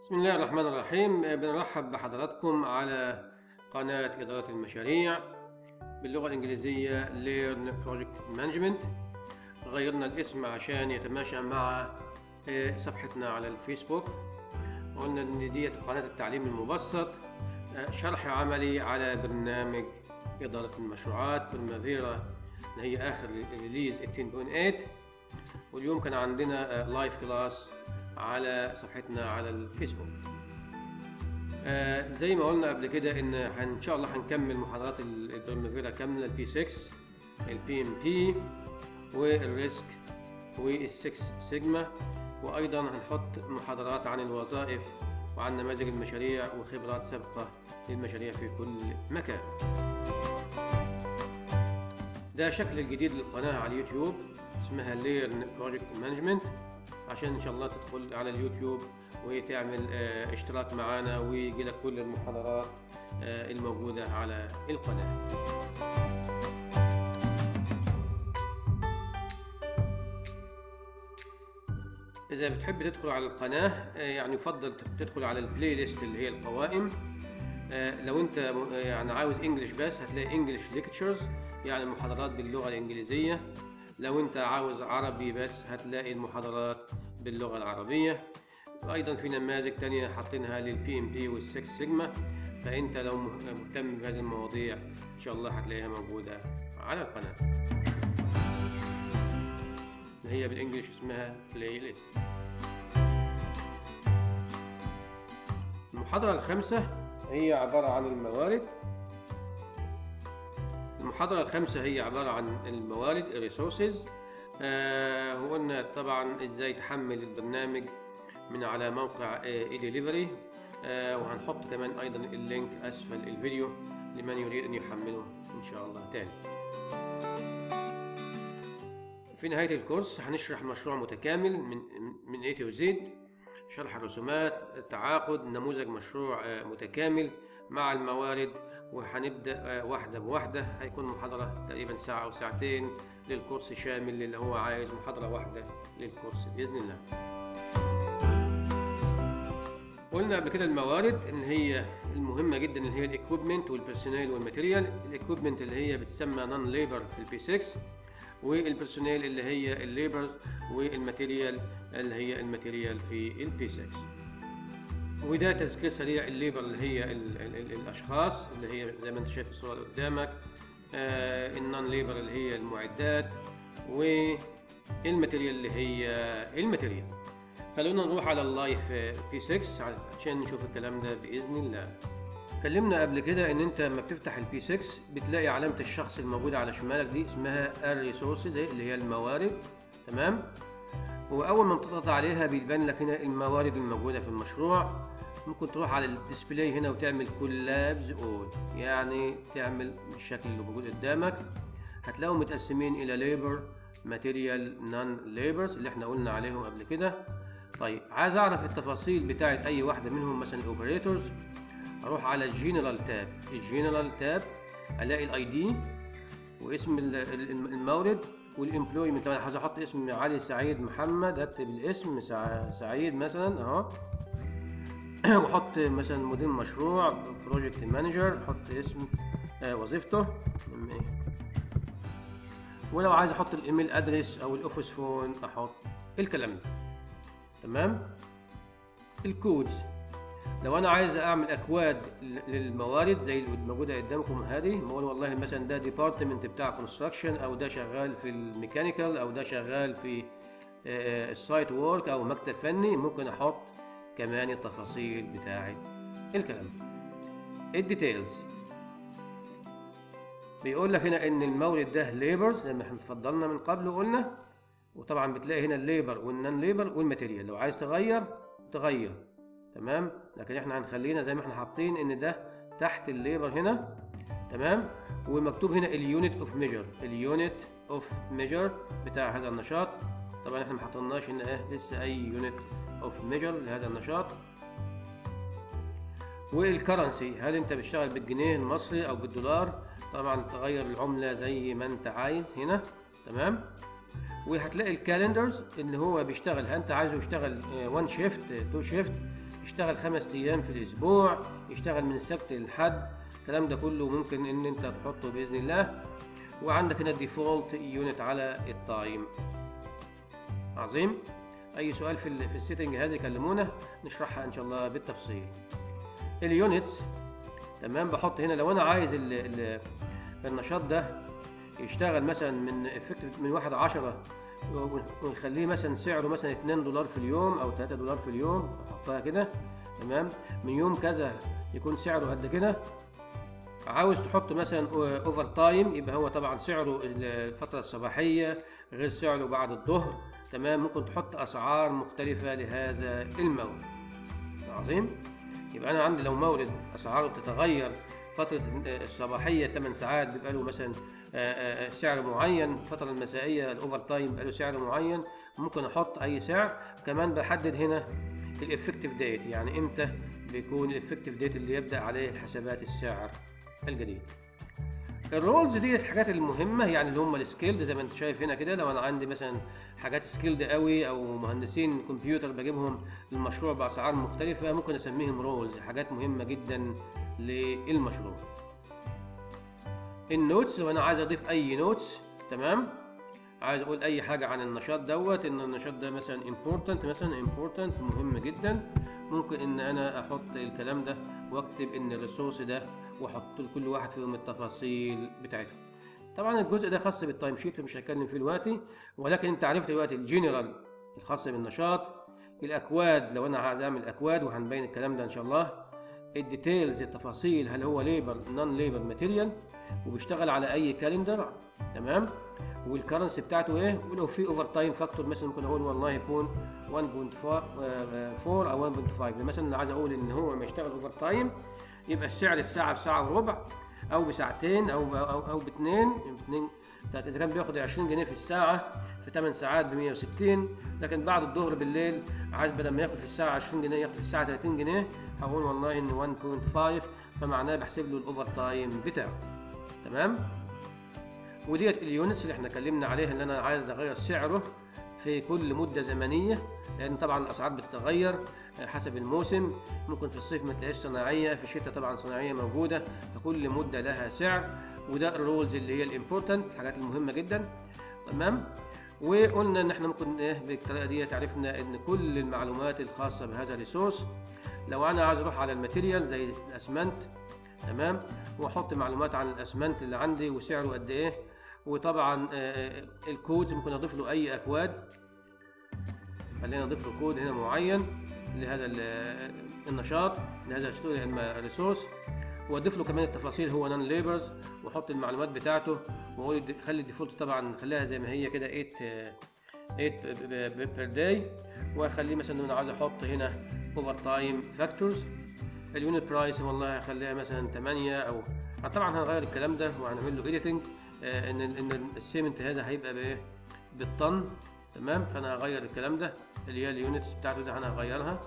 بسم الله الرحمن الرحيم بنرحب بحضراتكم على قناة إدارة المشاريع باللغة الإنجليزية Learn Project Management غيرنا الاسم عشان يتماشى مع آه، صفحتنا على الفيسبوك قلنا إن دي قناة التعليم المبسط آه، شرح عملي على برنامج إدارة المشروعات برمافيرا اللي هي آخر ريليز 18.8 واليوم كان عندنا لايف كلاس على صفحتنا على الفيسبوك آه زي ما قلنا قبل كده ان هن- ان شاء الله هنكمل محاضرات ال- البرمافيرا كامله البي 6 البي ام بي والريسك والسكس سيجما وايضا هنحط محاضرات عن الوظائف وعن نماذج المشاريع وخبرات سابقه للمشاريع في كل مكان ده شكل الجديد للقناة على اليوتيوب اسمها ليرن بروجكت مانجمنت عشان ان شاء الله تدخل على اليوتيوب وتعمل آه، اشتراك معانا ويجي لك كل المحاضرات آه، الموجودة على القناة إذا بتحب تدخل على القناة آه، يعني يفضل تدخل على البلاي ليست اللي هي القوائم آه، لو انت م- آه، يعني عاوز انجلش بس هتلاقي انجلش ليكتشرز يعني محاضرات باللغه الانجليزيه لو انت عاوز عربي بس هتلاقي المحاضرات باللغه العربيه ايضا في نماذج تانية حاطينها للبي ام بي والسكس سيجما فانت لو مه- مهتم بهذه المواضيع ان شاء الله هتلاقيها موجوده على القناه اللي هي بالانجلش اسمها بلاي ليست المحاضرة الخامسة هي عبارة عن الموارد المحاضرة الخامسة هي عبارة عن الموارد الريسورسز آه وقلنا طبعا ازاي تحمل البرنامج من على موقع اي ديليفري آه وهنحط كمان ايضا اللينك اسفل الفيديو لمن يريد ان يحمله ان شاء الله تاني في نهاية الكورس هنشرح مشروع متكامل من من A to Z شرح الرسومات التعاقد نموذج مشروع آه، متكامل مع الموارد وهنبدأ آه، واحدة بواحدة هيكون محاضرة تقريبا ساعة أو ساعتين للكورس شامل اللي هو عايز محاضرة واحدة للكورس بإذن الله قلنا قبل كده الموارد ان هي المهمه جدا اللي هي الاكويبمنت والبيرسونيل والماتيريال الاكويبمنت اللي هي بتسمى نون ليبر في البي 6 والبيرسونيل اللي هي الليبر والماتيريال اللي هي الماتيريال في البي 6 وده تذكير سريع الليبر اللي هي ال ال ال الاشخاص اللي هي زي ما انت شايف الصوره اللي قدامك آه النون ليبر اللي هي المعدات والماتيريال اللي هي الماتيريال خلونا نروح على اللايف بي 6 عشان نشوف الكلام ده باذن الله اتكلمنا قبل كده ان انت لما بتفتح البي 6 بتلاقي علامه الشخص الموجوده على شمالك دي اسمها الريسورسز اللي هي الموارد تمام واول ما بتضغط عليها بيبان لك هنا الموارد الموجوده في المشروع ممكن تروح على الديسبلاي هنا وتعمل كولابز اول يعني تعمل بالشكل اللي موجود قدامك هتلاقوا متقسمين الى ليبر ماتيريال نون ليبرز اللي احنا قلنا عليهم قبل كده طيب عايز اعرف التفاصيل بتاعت اي واحده منهم مثلا الاوبريتورز اروح على الجنرال تاب الجنرال تاب الاقي الاي دي واسم ال- ال- المورد والامبلوي كمان عايز احط اسم علي سعيد محمد اكتب الاسم سع- سعيد مثلا اهو واحط مثلا مدير مشروع بروجكت مانجر احط اسم آه، وظيفته م- إيه. ولو عايز احط الايميل ادرس او الاوفيس فون احط الكلام ده تمام الكودز لو انا عايز اعمل اكواد ل- للموارد زي اللي موجوده قدامكم هذه بقول والله مثلا ده ديبارتمنت بتاع كونستراكشن او ده شغال في الميكانيكال او ده شغال في آه، السايت وورك او مكتب فني ممكن احط كمان التفاصيل بتاعه الكلام ده الديتيلز بيقول لك هنا ان المورد ده ليبرز زي ما احنا اتفضلنا من قبل وقلنا وطبعا بتلاقي هنا الليبر والنون ليبر والماتيريال لو عايز تغير تغير تمام لكن احنا هنخلينا زي ما احنا حاطين ان ده تحت الليبر هنا تمام ومكتوب هنا اليونت اوف ميجر اليونت اوف ميجر بتاع هذا النشاط طبعا احنا ما حطيناش هنا ايه لسه اي يونت اوف ميجر لهذا النشاط والكرنسي هل انت بتشتغل بالجنيه المصري او بالدولار طبعا تغير العملة زي ما انت عايز هنا تمام وهتلاقي الكالندرز اللي هو بيشتغل انت عايزه يشتغل 1 شيفت 2 شيفت يشتغل خمس ايام في الاسبوع يشتغل من السبت للحد الكلام ده كله ممكن ان انت تحطه باذن الله وعندك هنا الديفولت يونت على التايم عظيم اي سؤال في ال في السيتنج هذه كلمونا نشرحها ان شاء الله بالتفصيل اليونتس تمام بحط هنا لو انا عايز ال ال النشاط ده يشتغل مثلا من افكتيف من واحد عشرة ونخليه مثلا سعره مثلا 2 دولار في اليوم او 3 دولار في اليوم احطها كده تمام من يوم كذا يكون سعره قد كده عاوز تحط مثلا اوفر تايم يبقى هو طبعا سعره الفتره الصباحيه غير سعره بعد الظهر تمام ممكن تحط اسعار مختلفه لهذا المورد عظيم يبقى انا عندي لو مورد اسعاره بتتغير فترة الصباحية 8 ساعات بيبقى له مثلا سعر معين الفترة المسائية الأوفر تايم بيبقى له سعر معين ممكن أحط أي سعر كمان بحدد هنا الإفكتيف ديت يعني إمتى بيكون الإفكتيف ديت اللي يبدأ عليه حسابات السعر الجديد الرولز دي الحاجات المهمه يعني اللي هم السكيلد زي ما انت شايف هنا كده لو انا عندي مثلا حاجات سكيلد قوي او مهندسين كمبيوتر بجيبهم للمشروع باسعار مختلفه ممكن اسميهم رولز حاجات مهمه جدا للمشروع النوتس لو انا عايز اضيف اي نوتس تمام عايز اقول اي حاجه عن النشاط دوت ان النشاط ده مثلا important مثلا important مهم جدا ممكن ان انا احط الكلام ده واكتب ان الريسورس ده واحط لكل واحد فيهم التفاصيل بتاعتهم طبعا الجزء ده خاص بالتايم شيت مش هتكلم فيه دلوقتي ولكن انت عرفت دلوقتي الجنرال الخاص بالنشاط الاكواد لو انا عايز اعمل اكواد وهنبين الكلام ده ان شاء الله الديتيلز التفاصيل هل هو ليبر نون ليبر ماتيريال وبيشتغل على اي كالندر تمام والكرنسي بتاعته ايه ولو في اوفر تايم فاكتور مثلا ممكن اقول والله يكون 1.4 او 1.5 مثلا عايز اقول ان هو ما يشتغل اوفر تايم يبقى السعر الساعه بساعه وربع او بساعتين او او او باثنين باثنين اذا كان بياخد 20 جنيه في الساعه في 8 ساعات ب 160 لكن بعد الظهر بالليل عايز بدل ما ياخد في الساعه 20 جنيه ياخد في الساعه 30 جنيه هقول والله ان 1.5 فمعناه بحسب له الاوفر تايم بتاعه تمام وديت اليونتس اللي احنا اتكلمنا عليها اللي انا عايز اغير سعره في كل مده زمنيه لان طبعا الاسعار بتتغير حسب الموسم ممكن في الصيف ما تلاقيش صناعيه في الشتاء طبعا صناعيه موجوده فكل مده لها سعر وده الرولز اللي هي الامبورتنت الحاجات المهمه جدا تمام وقلنا ان احنا ممكن ايه بالطريقه دي عرفنا ان كل المعلومات الخاصه بهذا الريسورس لو انا عايز اروح على الماتيريال زي الاسمنت تمام واحط معلومات عن الاسمنت اللي عندي وسعره قد ايه وطبعا الكودز ممكن اضيف له اي اكواد خلينا نضيف له كود هنا معين لهذا النشاط لهذا الريسورس واضيف له كمان التفاصيل هو نون ليبرز واحط المعلومات بتاعته واقول خلي الديفولت طبعا خليها زي ما هي كده 8 8 بير داي واخليه مثلا انا عايز احط هنا اوفر تايم فاكتورز اليونت برايس والله هخليها مثلا 8 او طبعا هنغير الكلام ده وهنعمل له اديتنج آه ان ان السيمنت هذا هيبقى بايه بالطن تمام فانا هغير الكلام ده اللي هي اليونتس بتاعته ده انا هغيرها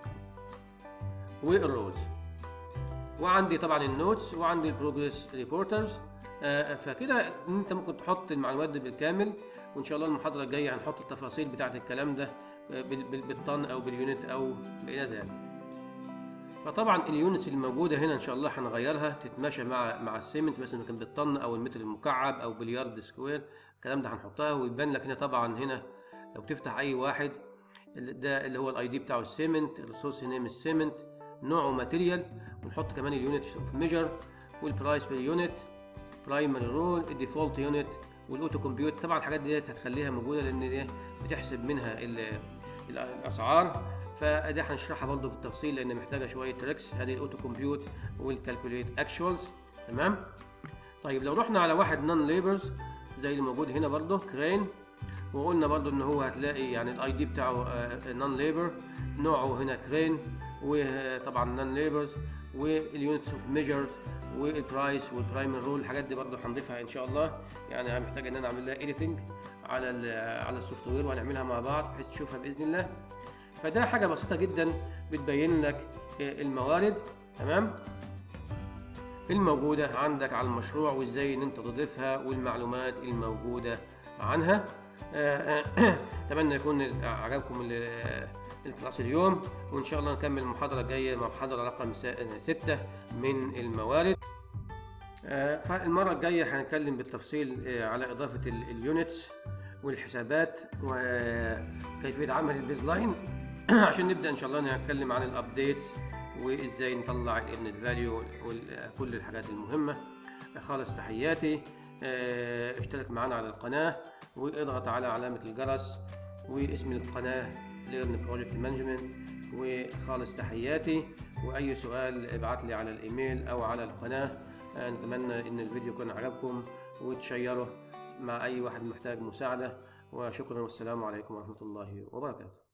والرولز وعندي طبعا النوتس وعندي البروجريس ريبورترز آه فكده انت ممكن تحط المعلومات دي بالكامل وان شاء الله المحاضره الجايه هنحط التفاصيل بتاعه الكلام ده بالطن او باليونت او الى ذلك فطبعا اليونتس اللي موجوده هنا ان شاء الله هنغيرها تتماشى مع مع السيمنت مثلا كان بالطن او المتر المكعب او باليارد سكوير الكلام ده هنحطها ويبان لك هنا طبعا هنا لو تفتح اي واحد ده اللي هو الاي دي بتاعه السيمنت الريسورس نيم السيمنت نوعه ماتيريال ونحط كمان اليونت اوف ميجر والبرايس بير يونت برايمري رول الديفولت يونت والاوتو كومبيوت طبعا الحاجات دي هتخليها موجوده لان دي بتحسب منها الاسعار فدي هنشرحها برضه في التفصيل لان محتاجه شويه تريكس هذه الاوتو كومبيوت والكالكوليت اكشوالز تمام طيب لو رحنا على واحد نون ليبرز زي اللي موجود هنا برضه كرين وقلنا برضه ان هو هتلاقي يعني الاي دي بتاعه نون ليبر نوعه هنا كرين وطبعا نون ليبرز واليونتس اوف ميجر والبرايس والبرايمر رول الحاجات دي برضه هنضيفها ان شاء الله يعني محتاج ان انا اعمل لها اديتنج على على السوفت وير وهنعملها مع بعض بحيث تشوفها باذن الله فده حاجه بسيطه جدا بتبين لك الموارد تمام الموجوده عندك على المشروع وازاي ان انت تضيفها والمعلومات الموجوده عنها آه، اتمنى يكون عجبكم ال- الكلاس اليوم وان شاء الله نكمل المحاضره الجايه مع محاضره رقم 6 من الموارد آه، فالمره الجايه هنتكلم بالتفصيل آه، على اضافه ال- اليونتس والحسابات وكيفيه عمل البيز لاين عشان نبدا ان شاء الله نتكلم عن الابديتس وازاي نطلع النت فاليو وكل الحاجات المهمه خالص تحياتي آه، اشترك معنا على القناه واضغط على علامه الجرس واسم القناه ليرن بروجكت مانجمنت وخالص تحياتي واي سؤال ابعت لي على الايميل او على القناه آه، نتمنى ان الفيديو يكون عجبكم وتشيره مع اي واحد محتاج مساعده وشكرا والسلام عليكم ورحمه الله وبركاته